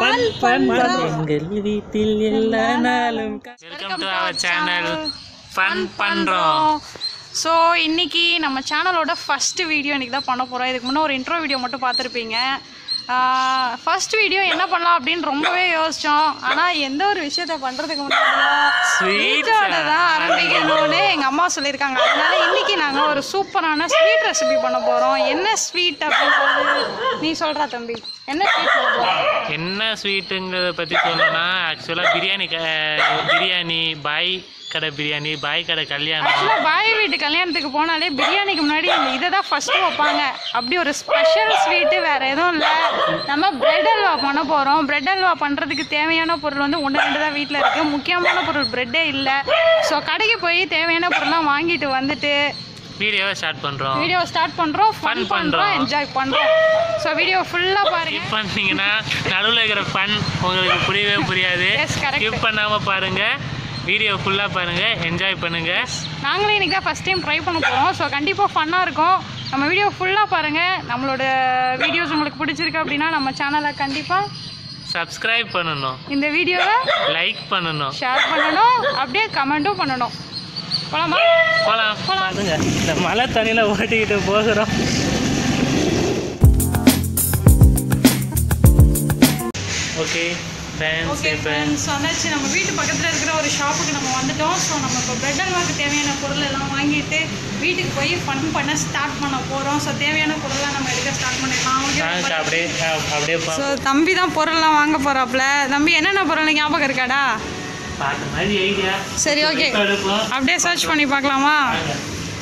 Fun fun எங்கள் வீட்டில் எல்லா நாளும் welcome to our channel fun பண்றோம் ஸோ இன்னைக்கு நம்ம சேனலோட ஃபர்ஸ்ட் வீடியோ இன்னைக்கு தான் பண்ண போகிறோம் இதுக்கு முன்னே ஒரு இன்ட்ரோ வீடியோ மட்டும் பார்த்துருப்பீங்க ஃபர்ஸ்ட் வீடியோ என்ன பண்ணலாம் அப்படின்னு ரொம்பவே யோசித்தோம் ஆனால் எந்த ஒரு விஷயத்த பண்ணுறதுக்கு முன்னாடி ஸ்வீட்டோட தான் ஆரம்பிக்கணும்னு எங்கள் அம்மா சொல்லியிருக்காங்க அதனால இன்னைக்கு நாங்கள் ஒரு சூப்பரான ஸ்வீட் ரெசிபி பண்ண போகிறோம் என்ன ஸ்வீட் அப்படின்னு நீ சொல்கிறா தம்பி என்ன ஸ்வீட் பண்ண போகிறோம் என்ன ஸ்வீட்டுங்கிறத பற்றி சொல்லணும்னா ஆக்சுவலாக பிரியாணி க பிரியாணி பாய் கடை பிரியாணி பாய் கடை கல்யாணம் ஆக்சுவலாக பாய் வீட்டு கல்யாணத்துக்கு போனாலே பிரியாணிக்கு முன்னாடி இந்த இதை தான் ஃபஸ்ட்டு வைப்பாங்க அப்படி ஒரு ஸ்பெஷல் ஸ்வீட்டு வேறு எதுவும் இல்லை நம்ம பிரெட் அல்வா பண்ண போகிறோம் பிரெட் அல்வா பண்ணுறதுக்கு தேவையான பொருள் வந்து ஒன்று ரெண்டு தான் வீட்டில் இருக்குது முக்கியமான பொருள் பிரெட்டே இல்லை ஸோ கடைக்கு போய் தேவையான பொருள்லாம் வாங்கிட்டு வந்துட்டு வீடியோவை ஸ்டார்ட் பண்ணுறோம் வீடியோ ஸ்டார்ட் பண்ணுறோம் ஃபன் Fun பண்ணுறோம் பண்றோம். என்ஜாய் பண்ணுறோம் ஸோ வீடியோ ஃபுல்லாக பாருங்க ஸ்கிப் பண்ணீங்கன்னா நடுவில் இருக்கிற ஃபன் உங்களுக்கு புரியவே புரியாது Yes, correct. ஸ்கிப் பண்ணாமல் பாருங்கள் வீடியோ ஃபுல்லாக பாருங்கள் என்ஜாய் பண்ணுங்கள் நாங்களே இன்றைக்கி தான் ஃபஸ்ட் டைம் ட்ரை பண்ண போகிறோம் ஸோ கண்டிப்பாக ஃபன்னாக இருக்கும் நம்ம வீடியோ ஃபுல்லாக பாருங்கள் நம்மளோட வீடியோஸ் உங்களுக்கு பிடிச்சிருக்கு அப்படின்னா நம்ம சேனலை கண்டிப்பாக சப்ஸ்கிரைப் பண்ணணும் இந்த வீடியோவை லைக் பண்ணணும் ஷேர் பண்ணணும் அப்படியே கமெண்ட்டும் பண்ணணும் போலாமா போகலாம் பாருங்க இந்த மழை தண்ணியில் ஓட்டிக்கிட்டு போகிறோம் ஓகே ஃபேன்ஸ் ஓகே இப்போ ஃப்ரெண்ட்ஸ் சொன்னாச்சு நம்ம வீட்டு பக்கத்தில் இருக்கிற ஒரு ஷாப்புக்கு நம்ம வந்துட்டோம் ஸோ நம்ம இப்போ பிரெட் அல்வாக்கு தேவையான பொருள் எல்லாம் வாங்கிட்டு வீட்டுக்கு போய் ஃபன் பண்ண ஸ்டார்ட் பண்ண போகிறோம் ஸோ தேவையான பொருள்லாம் நம்ம எடுக்க ஸ்டார்ட் பண்ணிடலாம் நாங்கள் ஓகே அப்படியே அஹ், அப்படியே பா- ஸோ தம்பி தான் பொருள்லாம் வாங்க போகிறாப்புல தம்பி என்னென்ன பொருள் ஞாபகம் இருக்காடா பார்த்த மாதிரி ஐடியா சரி ஓகே எடுப்போம் அப்படியே சர்ச் பண்ணி பார்க்கலாமா வாங்க.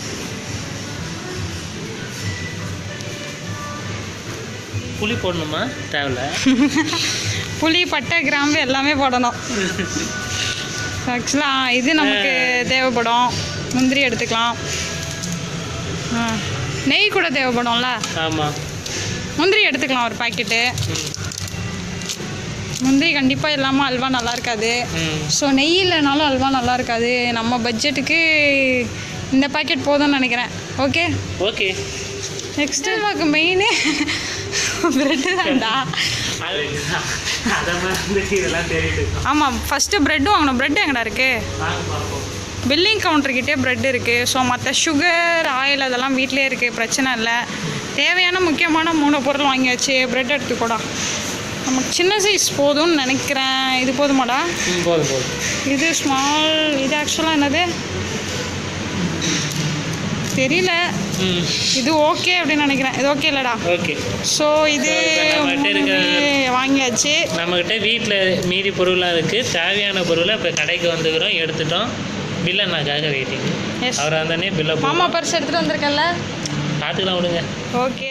புளி போடணுமா தேவையில்ல புளி பட்டை கிராம்பு எல்லாமே போடணும் ஆக்சுவலாக இது நமக்கு தேவைப்படும் முந்திரி எடுத்துக்கலாம் ஆ. நெய் கூட தேவைப்படும்ல ஆமாம் முந்திரி எடுத்துக்கலாம் ஒரு பாக்கெட்டு முந்திரி கண்டிப்பாக இல்லாமல் அல்வா நல்லா இருக்காது ம் ஸோ நெய் இல்லைனாலும் அல்வா நல்லா இருக்காது நம்ம பட்ஜெட்டுக்கு இந்த பாக்கெட் போதும்னு நினைக்கிறேன் ஓகே ஓகே நெக்ஸ்ட் அல்வாக்கு மெயினே ப்ரெட்டு தான்டா அது அதை மாதிரி இதெல்லாம் தெரியுது ஆமாம் ஃபஸ்ட்டு ப்ரெட் வாங்கணும் ப்ரெட் எங்கடா இருக்குது வாங்க பார்ப்போம் பில்லிங் கவுண்டர்கிட்டே ப்ரெட் இருக்குது ஸோ மற்ற சுகர் ஆயில் அதெல்லாம் வீட்டிலே இருக்குது பிரச்சனை இல்லை தேவையான முக்கியமான மூணு பொருள் வாங்கியாச்சு ப்ரெட் எடுத்துக்கூடா நமக்கு சின்ன சைஸ் போதும்னு நினைக்கிறேன் இது போதுமாடா ம் போதும் போதும் இது ஸ்மால் இது ஆக்சுவலாக என்னது தெரியல ம் இது ஓகே அப்படின்னு நினைக்கிறேன் இது ஓகே இல்லைடா ஓகே ஸோ இது So, இப்ப நம்மகிட்ட இருக்க- மூணுமே வாங்கியாச்சு நம்மக்கிட்ட வீட்டில் மீதி பொருளாக இருக்குது தேவையான பொருளை இப்போ கடைக்கு வந்துக்கிறோம் எடுத்துட்டோம் பில்லண்ணாக்காக வெயிட்டிங் Yes. அவர் வந்தோடனே பில்லை மாமா பர்ஸ் எடுத்துகிட்டு வந்திருக்கேன்ல பார்த்துக்கலாம் விடுங்க okay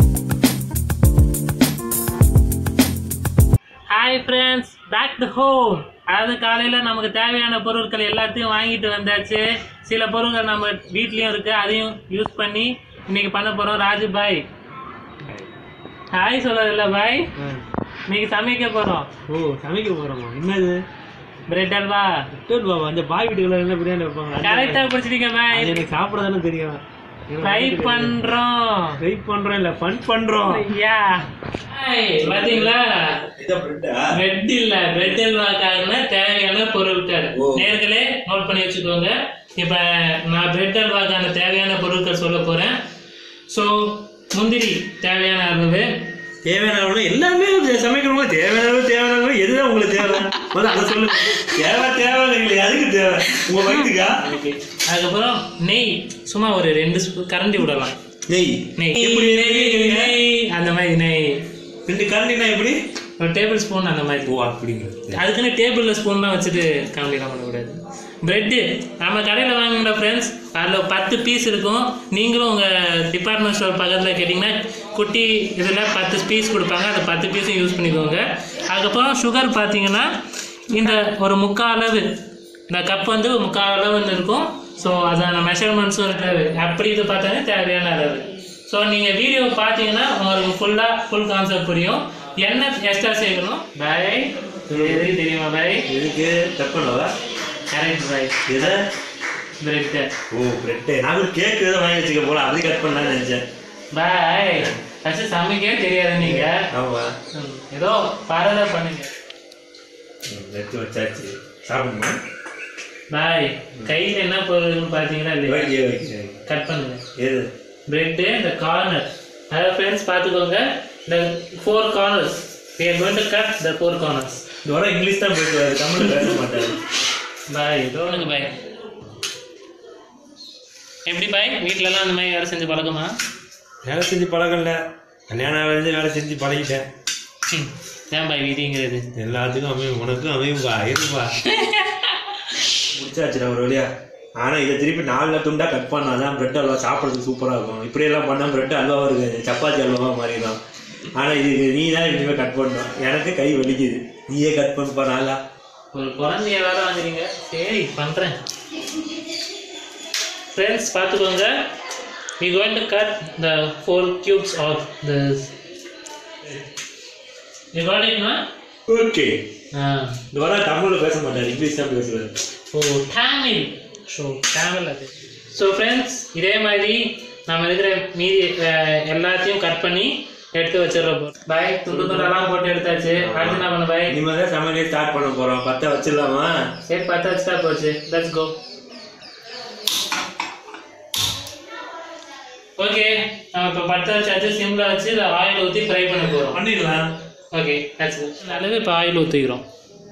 hi friends back to home அதாவது காலையில் நமக்கு தேவையான பொருட்கள் எல்லாத்தையும் வாங்கிட்டு வந்தாச்சு சில பொருட்கள் நம்ம வீட்லேயும் இருக்குது அதையும் யூஸ் பண்ணி இன்னைக்கு பண்ண போகிறோம் ராஜு பாய் ஹாய் சொல்லதில்ல பாய் இன்னைக்கு சமைக்க போகிறோம் ஓ சமைக்க போறோமா என்னது பிரெட் அல்வா விட்டோல் பாபா அந்த பாய் வீட்டுக்குள்ள என்ன பிரியாணி வைப்பாங்க அது- கரெக்டாக பிடிச்சிட்டீங்க பாய் அது எனக்கு சாப்பிட தானே தெரியும் ட்ரை பண்ணுறோம் ட்ரை பண்றோம் இல்ல ஃபன் பண்றோம் ஐயா பாத்தீங்களா பிரெட் இல்ல பிரெட் அல்வாக்கான தேவையான பொருட்கள் நேர்களே நோட் பண்ணி வச்சுக்கோங்க இப்ப நான் பிரெட் அல்வாக்கான தேவையான பொருட்கள் சொல்ல போறேன் ஸோ முந்திரி தேவையான அளவு தேவையான அளவு எல்லாமே சமைக்கிறவங்க தேவையான அளவு தேவையான அளவு எதுதான் உங்களுக்கு தேவை முதல்ல அதை சொல்லுங்க தேவை தேவை இல்லை அதுக்கு தேவை உங்க வயிற்றுக்கா அதுக்கப்புறம் நெய் சும்மா ஒரு ரெண்டு ஸ்பூ கரண்டி விடலாம் நெய் நெய் எப்படி நெய் நெய் அந்த மாதிரி நெய் ரெண்டு கரண்டினா எப்படி ஒரு டேபிள் ஸ்பூன் அந்த மாதிரி ஓ அப்படிங்கிறது அதுக்குன்னு டேபிளில் ஸ்பூன்லாம் வச்சுட்டு காமெடிலாம் பண்ணக்கூடாது ப்ரெட்டு நம்ம கடையில் வாங்கின ஃப்ரெண்ட்ஸ் அதில் பத்து பீஸ் இருக்கும் நீங்களும் உங்கள் டிபார்ட்மெண்ட் ஸ்டோர் பக்கத்தில் கேட்டிங்கன்னா குட்டி இதில் பத்து பீஸ் கொடுப்பாங்க அந்த பத்து பீஸும் யூஸ் பண்ணிக்கோங்க அதுக்கப்புறம் சுகர் பார்த்தீங்கன்னா இந்த ஒரு முக்கால் அளவு இந்த கப் வந்து முக்கால் அளவுன்னு இருக்கும் ஸோ அதான மெஷர்மெண்ட்ஸும் இருக்காது அப்படி இது பார்த்தாங்க தேவையான அளவு ஸோ நீங்கள் வீடியோ பார்த்தீங்கன்னா உங்களுக்கு ஃபுல்லாக ஃபுல் கான்செப்ட் புரியும் என்ன எக்ஸ்ட்ரா சேர்க்கணும் பாய் எதுக்கு தெரியுமா பாய் இதுக்கு தப்புனவா கரெக்ட் பாய் எதை பிரெட்டு ஓ பிரெட்டு நான் ஒரு கேக்கு எதாவது வாங்கி வச்சுக்க போல அது கட் பண்ணலாம்னு நினைச்சேன் பாய் ஃபஸ்ட்டு சமைக்கவே தெரியாது நீங்க ஆமா ம், ஏதோ பரவாயில்ல பண்ணுங்க ம், எடுத்து வச்சாச்சு சாப்பிடுமா பாய் கையில் என்ன பொருள்னு பார்த்தீங்கன்னா இல்லையா வைக்க வைக்க கட் பண்ணுங்க எது பிரெட்டு இந்த கார்னர் அதாவது ஃப்ரெண்ட்ஸ் பார்த்துக்கோங்க இந்த four corners we are going to cut the four corners இந்த வர இங்கிலீஷ் தான் பேசுவாரு தமிழ்ல பேச மாட்டாரு பாய் தோணுங்க பாய் எப்படி பாய் வீட்டிலலாம் அந்த மாதிரி வேலை செஞ்சு பழக்கமா வேலை செஞ்சு பழகல கல்யாணம் ஆகிறது வேலை செஞ்சு பழகிட்டேன் ம், ஏன் பாய் வீதிங்கிறது எல்லாத்துக்கும் அமையும் உனக்கும் அமையும்பா இருப்பா முடிச்சாச்சுடா ஒரு வழியா ஆனா இதை திருப்பி நாலுல துண்டா கட் பண்ணாதான் பிரெட் அல்வா சாப்பிட்றதுக்கு சூப்பரா இருக்கும் இப்படி எல்லாம் பண்ணா பிரெட் அல்வாவா இருக்காது சப்பாத்தி அல்வாவா மாறிடும் ஆனா இது நீ தான் இனிமே கட் பண்ணணும் எனக்கு கை வலிக்குது நீயே கட் பண்ணுப்பா நாளா ஒரு குழந்தைய வேலை வாங்குறீங்க சரி பண்ணுறேன் ஃப்ரெண்ட்ஸ் பார்த்துக்கோங்க we going to cut the four cubes of this you got it ma okay ஆ இந்த வர தமிழ்ல பேச மாட்டாரு இங்கிலீஷ் தான் பேசுவாரு ஓ தமிழ் ஸோ தமிழ் அது ஸோ ஃப்ரெண்ட்ஸ் இதே மாதிரி நம்ம இருக்கிற மீதி அஹ், எல்லாத்தையும் கட் பண்ணி எடுத்து வச்சிடுறோம் பாய் துண்டு துண்டெல்லாம் போட்டு எடுத்தாச்சு அடுத்து என்ன பண்ண பாய் இனிமே தான் சமையலே ஸ்டார்ட் பண்ண போறோம் பத்த வச்சிடலாமா சரி பத்து வச்சுட்டா போச்சு லெட்ஸ் கோ ஓகே நம்ம இப்போ பத்து வச்சாச்சு சிம்ல வச்சு இதை ஆயில் ஊற்றி ஃப்ரை பண்ண போகிறோம் பண்ணிடலாம் ஓகே லெட்ஸ் நல்லது இப்போ ஆயில் ஊற்றிக்கிறோம்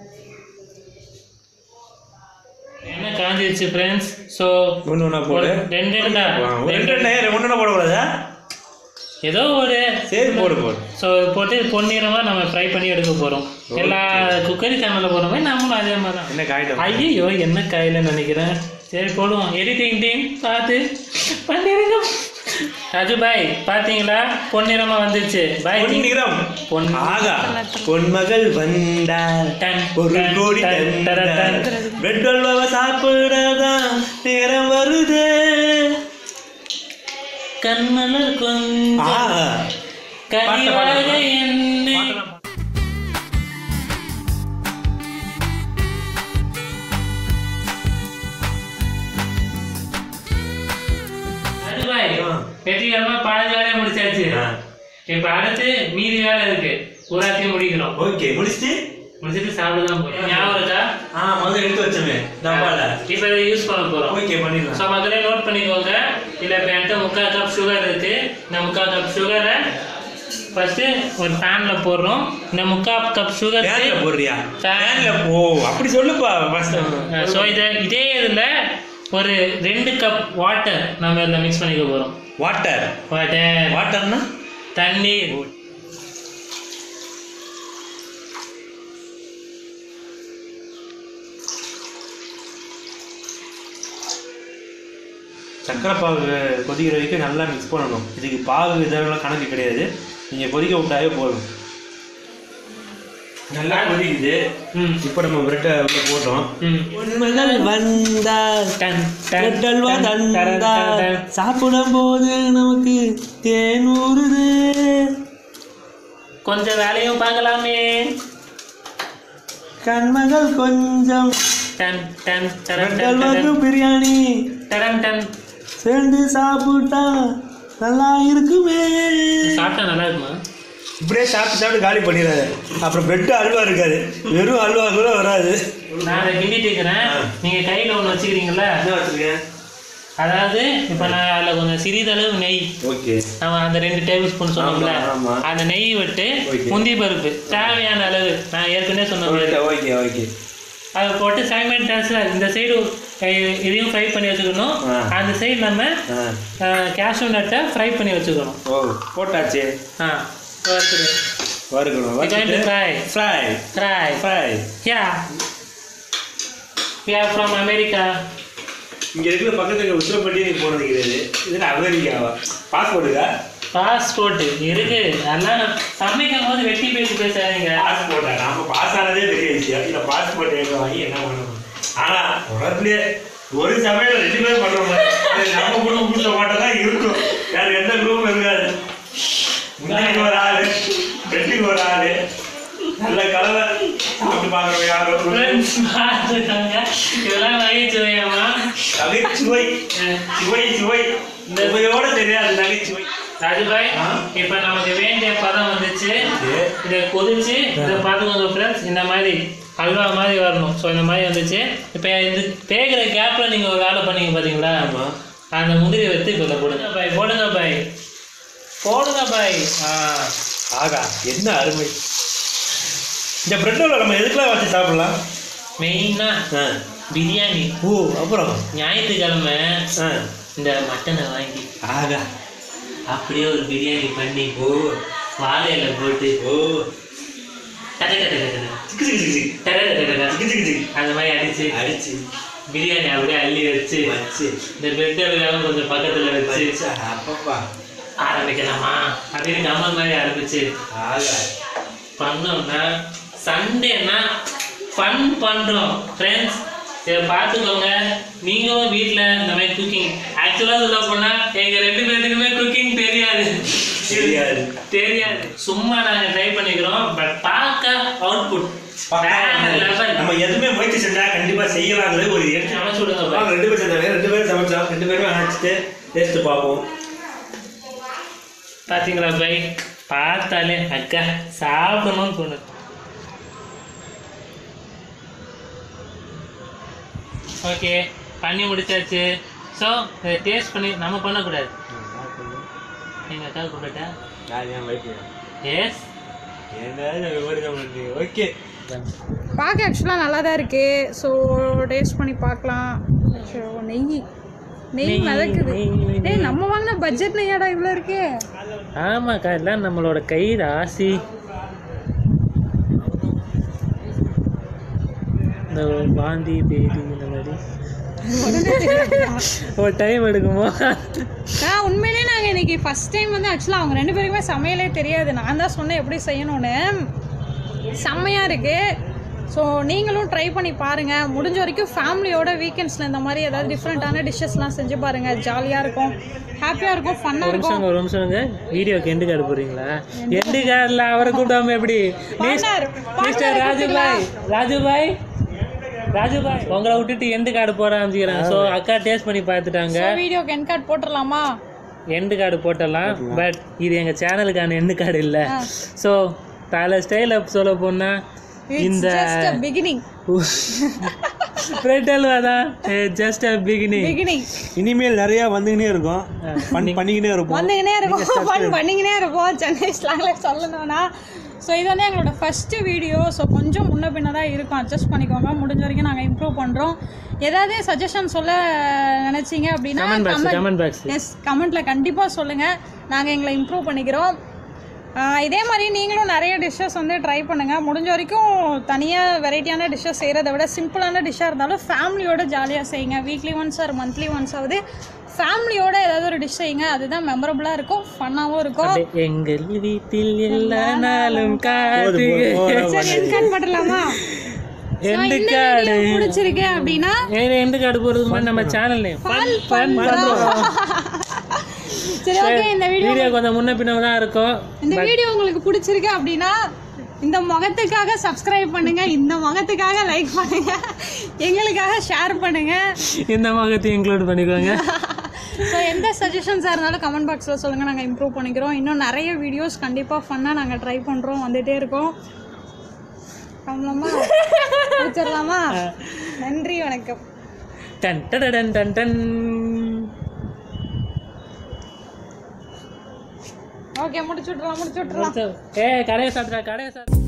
என்ன காஞ்சிருச்சு ஃப்ரெண்ட்ஸ் ஸோ ஒன்று ஒன்றா போடு ரெண்டு ரெண்டா ரெண்டு ரெண்டு ஒன்று போடக்கூடாதா ஏதோ ஒரு சரி போடு போடு ஸோ போட்டு பொன்னிறமாக நம்ம ஃப்ரை பண்ணி எடுக்க போகிறோம் எல்லா குக்கரி சேனலில் போகிற மாதிரி நம்மளும் அதே மாதிரி தான் என்ன காயிட்டம் ஐயோ என்ன கையில் நினைக்கிறேன் சரி போடுவோம் எடிட்டிங் டீம் பார்த்து பண்ணிருங்க ராஜு பாய் பார்த்தீங்களா பொன்னிறமா வந்துச்சு பாய் பொன்னிறம் பொன் ஆகா பொன்மகள் வந்தாள் டன், ஒரு டன், கோடி டன், தந்தாள் டன், டன். பிரெட் அல்வாவை சாப்பிடதான் நேரம் வருது கண்மலர் கொஞ்சம் ஆ கனிவாக என்னை ராஜு பாய் ஆ. வெற்றிகரமா பாதி வேலையை முடிச்சாச்சு ஆ. இப்ப அடுத்து மீதி வேலை இருக்கு பூராத்தையும் முடிக்கிறோம் ஓகே முடிச்சுட்டு முடிச்சிட்டு சாப்பிட தான் போறோம் ஞாபகம் இருக்கா ஆ முதல்ல எடுத்து வச்சோமே டப்பால இப்ப இதை யூஸ் பண்ண போறோம் ஓகே பண்ணிடலாம் ஸோ மக்களே நோட் பண்ணிக்கோங்க இல்லை இப்போ என்கிட்ட முக்கால் கப் சுகர் இருக்கு இந்த முக்கால் கப் சுகரை ஃபர்ஸ்ட் ஒரு பேனில் போடுறோம் இந்த முக்கால் கப் சுகர் பேன்ல போடுறியா Fan. பேன்ல ஓ அப்படி சொல்லுப்பா ஃபர்ஸ்ட் ஸோ இதை இதே இதில் ஒரு ரெண்டு கப் வாட்டர் நம்ம இதில் மிக்ஸ் பண்ணிக்க போகிறோம் வாட்டர் வாட்டர் வாட்டர்னா தண்ணீர் சக்கரை பாகு கொதிக்கிற வரைக்கும் நல்லா மிக்ஸ் பண்ணணும் இதுக்கு பாகு இதெல்லாம் கணக்கு கிடையாது நீங்கள் கொதிக்க விட்டாவே போதும் நல்லா கொதிக்குது ம் இப்போ நம்ம பிரெட்டை உள்ள போட்டோம் ம் உண்மைகள் வந்தால் டன், டன், பிரெட் அல்வா டன், டன், டன், தந்தால் டன். சாப்பிடும் போது நமக்கு தேனூறுது கொஞ்சம் வேலையும் பார்க்கலாமே கண்மகள் கொஞ்சம் டன் டன் டரன் பிரெட் டன் அல்வாக்கு டன் பிரியாணி டரன் டன் சேர்ந்து சாப்பிட்டா நல்லா இருக்குமே சாப்பிட்டா நல்லா இருக்குமா இப்படியே சாப்பிட்டு சாப்பிட்டு காலி பண்ணிடாது அப்புறம் பிரெட் அல்வா இருக்காது வெறும் அல்வா கூட வராது நான் அதை கிண்டிட்டு இருக்கிறேன் நீங்க கையில ஒண்ணு வச்சுக்கிறீங்கல்ல என்ன வச்சிருக்கேன் அதாவது இப்போ நான் அதில் கொஞ்சம் சிறிதளவு நெய் ஓகே நம்ம அந்த ரெண்டு டேபிள் ஸ்பூன் சொன்னோம்ல ஆமா, ஆமா. அந்த நெய் விட்டு Okay. முந்தி பருப்பு தேவையான அளவு நான் ஏற்கனவே சொன்ன மாதிரி ஓகே ஓகே அதை போட்டு சைமெண்டன்ஸில் இந்த சைடு இதையும் ஃப்ரை பண்ணி வச்சுக்கணும் ஆ. அந்த சைடு நம்ம ஆ கேஷ்யூ நட்டை ஃப்ரை பண்ணி வச்சுக்கணும் ஓ போட்டாச்சு ஆ வறுத்துடு வறுக்கணும் We're going to வறுத்துட்டு fry. Fry Fry. Fry Yeah. We are from America. இங்க இருக்கிற பக்கத்துல இருக்க உத்தரப்பட்டி நீ போனது கிடையாது இதுல அமெரிக்காவா பாஸ்போர்ட்டுக்கா பாஸ்போர்ட் இருக்கு அதெல்லாம் நான் சமைக்கும் போது வெட்டி பேசி பேசாதீங்க பாஸ்போர்ட்டா நாம பாஸ் ஆனதே பெரிய விஷயம் இல்ல பாஸ்போர்ட் எங்க வாங்கி என்ன பண்ணணும் ஆனா உலகத்திலே ஒரு சமையல் ரெண்டு பேரும் பண்றோம் பாரு. அது நம்ம குடும்பம் கூட்ட மாட்டோம் தான் இருக்கும் வேற எந்த குரூப்பும் இருக்காது முன்னாடி ஒரு ஆளு வெட்டிக்கு ஒரு ஆளு நல்ல கலவை சாப்பிட்டு பாக்குறோம் யாரும் Friends, பார்த்துக்கோங்க. இதெல்லாம் நகைச்சுவையாமா நகைச்சுவை சுவை சுவை இந்த சுவையோட தெரியாது நகைச்சுவை ராஜுபாய் ஆ? இப்ப நமக்கு வேண்டிய பதம் வந்துச்சு Okay. இதை கொதிச்சு இதை பார்த்துக்கோங்க ஃப்ரெண்ட்ஸ் இந்த மாதிரி அல்வா மாதிரி வரணும் ஸோ இந்த மாதிரி வந்துச்சு இப்போ இது தேய்கிற கேப்பில் நீங்கள் ஒரு வேலை பண்ணீங்க பார்த்தீங்களா ஆமா. அந்த முந்திரி வச்சு இப்போ இதில் போடுங்க பாய் போடுங்க பாய் போடுங்க பாய் ஆ ஆகா என்ன அருமை இந்த பிரெட் ரோல் நம்ம எதுக்கெல்லாம் வச்சு சாப்பிடலாம் மெயினாக ஆ. பிரியாணி ஓ அப்புறம் ஞாயிற்றுக்கிழமை ஆ. இந்த மட்டனை வாங்கி ஆகா அப்படியே ஒரு பிரியாணி பண்ணி ஓ வாழையில போட்டு ஓ டக்கு டக்கு டக்கு டக்கு. சிக்கு சிக்கு சிக்கு சிக்கு. டக்கு டக்கு டக்கு டக்கு. சிக்கு சிக்கு சிக்கு. அந்த மாதிரி அடிச்சு அடிச்சு பிரியாணி அப்படியே அள்ளி வச்சு வச்சு இந்த பெட்டெல்லாம் கொஞ்சம் பக்கத்துல வச்சு வச்சு அப்பப்பா ஆரம்பிக்கலாமா அப்படின்னு கமல் மாதிரி ஆரம்பிச்சு ஆகா பண்ணோம்னா சண்டேனா ஃபன் பண்றோம் ஃப்ரெண்ட்ஸ் இதை பார்த்துக்கோங்க நீங்களும் வீட்டில் இந்த மாதிரி குக்கிங் ஆக்சுவலாக சொல்ல போனா எங்க ரெண்டு பேருக்குமே குக்கிங் தெரியாது தெரியாது. தெரியாது சும்மா நாங்க ட்ரை பண்ணிக்கிறோம் பட் பார்க்க அவுட்புட் லெவல் நம்ம எதுவுமே முயற்சி செஞ்சா கண்டிப்பா செய்யலாங்கிறது ஒரு எடுத்து சமைச்சு விடுங்க bye. வாங்க, ரெண்டு பேரும் செஞ்சாங்க ரெண்டு பேரும் சமைச்சோம் ரெண்டு பேருமே அணைச்சிட்டு டேஸ்ட் பார்ப்போம் பாத்தீங்களா பை பார்த்தாலே அக்கா சாப்பிடணும்னு தோணுது ஓகே பண்ணி முடிச்சாச்சு ஸோ இதை டேஸ்ட் பண்ணி நம்ம பண்ணக்கூடாது எங்கள் அக்கா கூப்பிட்டா எஸ் ஓகே பார்க்க ஆக்சுவலாக நல்லா தான் இருக்குது ஸோ டேஸ்ட் பண்ணி பார்க்கலாம் ஸோ நெய் நெய் நெய், மிதக்குது நெய், நெய். டேய் நம்ம வாங்கின பட்ஜெட் நெய்யாடா இவ்வளோ இருக்கு ஆமாக்கா எல்லாம் நம்மளோட கை ராசி இந்த வாந்தி பேதி இந்த மாதிரி ஒரு டைம் எடுக்குமா நான் உண்மையிலே நாங்கள் இன்னைக்கு ஃபர்ஸ்ட் டைம் வந்து ஆக்சுவலாக அவங்க ரெண்டு பேருக்குமே சமையலே தெரியாது நான் தான் சொன்னேன் எப்படி செய்யணும்னு செம்மையாக இருக்குது ஸோ நீங்களும் ட்ரை பண்ணி பாருங்கள் முடிஞ்ச வரைக்கும் ஃபேமிலியோட வீக்கெண்ட்ஸில் இந்த மாதிரி ஏதாவது டிஃப்ரெண்ட்டான டிஷ்ஷஸ்லாம் செஞ்சு பாருங்கள் ஜாலியாக இருக்கும் ஹாப்பியாக இருக்கும் ஃபன்னாக ஒரு இருக்கும் நிமிஷம் ஒரு நிமிஷங்க வீடியோக்கு எண்டு கார்டு போறீங்களா எண்டு கார்டில் அவரை கூப்பிடாம எப்படி Partner, mister partner Rajubhai Rajubhai Rajubhai உங்களை விட்டுட்டு எண்டு கார்டு போட ஆரம்பிக்கிறேன் ஸோ அக்கா டேஸ்ட் பண்ணி பார்த்துட்டாங்க ஸோ வீடியோக்கு என் கார்டு போட்டுடலாமா எண்டு கார்டு போட்டலாம் பட் இது எங்கள் சேனலுக்கான எண்டு கார்டு இல்லை ஸோ பல ஸ்டைலில் சொல்ல போனால் இந்த just a beginning bread halwa தான் ஜஸ்ட் அ பிகினிங் பிகினிங் இனிமேல் நிறைய வந்துக்கினே இருக்கும் பண்ணி பண்ணிக்கினே இருப்போம் வந்துக்கினே இருப்போம் ஃபன் பண்ணிக்கினே இருப்போம் சென்னை ஸ்லாங்கில் சொல்லணும்னா ஸோ இது வந்து எங்களோட ஃபஸ்ட்டு வீடியோ ஸோ கொஞ்சம் முன்ன பின்ன தான் இருக்கும் அட்ஜஸ்ட் பண்ணிக்கோங்க முடிஞ்ச வரைக்கும் நாங்கள் இம்ப்ரூவ் பண்ணுறோம் ஏதாவது சஜஷன் சொல்ல நினச்சிங்க அப்படின்னா comment box comment box yes கமெண்ட்டில் கண்டிப்பாக சொல்லுங்கள் நாங்கள் எங்களை இம்ப்ரூவ் பண்ணிக்கிறோம் ஆஹ் இதே மாதிரி நீங்களும் நிறைய டிஷ்ஷஸ் வந்து ட்ரை பண்ணுங்கள் முடிஞ்ச வரைக்கும் தனியாக வெரைட்டியான டிஷ்ஷஸ் செய்கிறத விட சிம்பிளான டிஷ்ஷாக இருந்தாலும் ஃபேமிலியோட ஜாலியாக செய்யுங்க weekly once or monthly once ஆகுது ஃபேமிலியோட ஏதாவது ஒரு டிஷ் செய்யுங்க அதுதான் மெமரபுளாக இருக்கும் ஃபன்னாகவும் இருக்கும் எங்கள் வீட்டில் எல்லா நாளும் கார்த்திகை சரி என்கார்ட் பண்ணலாமா எண்டு இந்த கார்டு video பிடிச்சிருக்கு அப்படின்னா எண்டு கார்டு போகிறதுக்கு முன்னாடி நம்ம சேனல் நேம் ஃபன் பண்ணுறோம் சரி ஓகே இந்த வீடியோ வீடியோ கொஞ்சம் முன்ன பின்ன தான் இருக்கும் இந்த வீடியோ உங்களுக்கு பிடிச்சிருக்கு அப்படின்னா இந்த முகத்துக்காக சப்ஸ்கிரைப் பண்ணுங்க இந்த முகத்துக்காக லைக் பண்ணுங்க எங்களுக்காக ஷேர் பண்ணுங்க இந்த முகத்தையும் இன்க்ளூட் பண்ணிக்கோங்க ஸோ எந்த சஜஷன்ஸாக இருந்தாலும் கமெண்ட் பாக்ஸில் சொல்லுங்கள் நாங்கள் இம்ப்ரூவ் பண்ணிக்கிறோம் இன்னும் நிறைய வீடியோஸ் கண்டிப்பாக ஃபன்னாக நாங்கள் ட்ரை பண்ணுறோம் வந்துகிட்டே இருக்கோம் அவ்வளோமா வச்சிடலாமா நன்றி வணக்கம் டன் டடன் டன் டன் ஓகே முடிச்சு விட்றலாம் முடிச்சு விட்றலாம் ஏ கடையை சாப்பிட்றா கடையை சாப்பிட்றா